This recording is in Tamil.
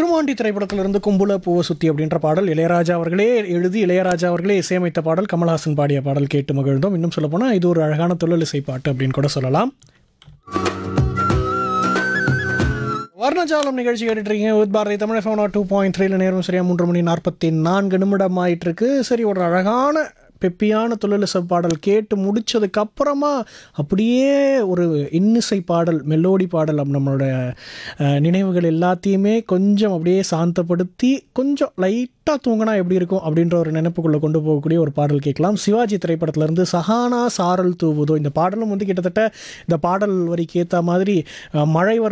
விருமாண்டி திரைப்படத்திலிருந்து கும்புல பூவ சுத்தி அப்படின்ற பாடல் இளையராஜா அவர்களே எழுதி இளையராஜா அவர்களே இசையமைத்த பாடல் கமல்ஹாசன் பாடிய பாடல் கேட்டு மகிழ்ந்தோம் இன்னும் சொல்லப்போனால் இது ஒரு அழகான தொழிலிசை பாட்டு அப்படின்னு கூட சொல்லலாம் வர்ணஜாலம் நிகழ்ச்சி கேட்டுட்டு இருக்கீங்க with Bharathi Tamil phone two point த்ரீல நேரம் சரியா மூன்று மணி நாற்பத்தி நான்கு நிமிடம் ஆயிட்டு இருக்கு சரி ஒரு அழகான பெப்பியான தொழிலிசை பாடல் கேட்டு முடிச்சதுக்கு அப்புறமா அப்படியே ஒரு இன்னிசை பாடல் மெலோடி பாடல் அப் நம்மளோட அஹ், நினைவுகள் எல்லாத்தையுமே கொஞ்சம் அப்படியே சாந்தப்படுத்தி கொஞ்சம் லைட்டாக தூங்கினா எப்படி இருக்கும் அப்படின்ற ஒரு நினைப்புக்குள்ளே கொண்டு போகக்கூடிய ஒரு பாடல் கேட்கலாம் சிவாஜி திரைப்படத்திலேருந்து சஹானா சாரல் தூவுதோ இந்த பாடலும் வந்து கிட்டத்தட்ட இந்த பாடல் வரிக்கு ஏற்ற மாதிரி அஹ், மழை வர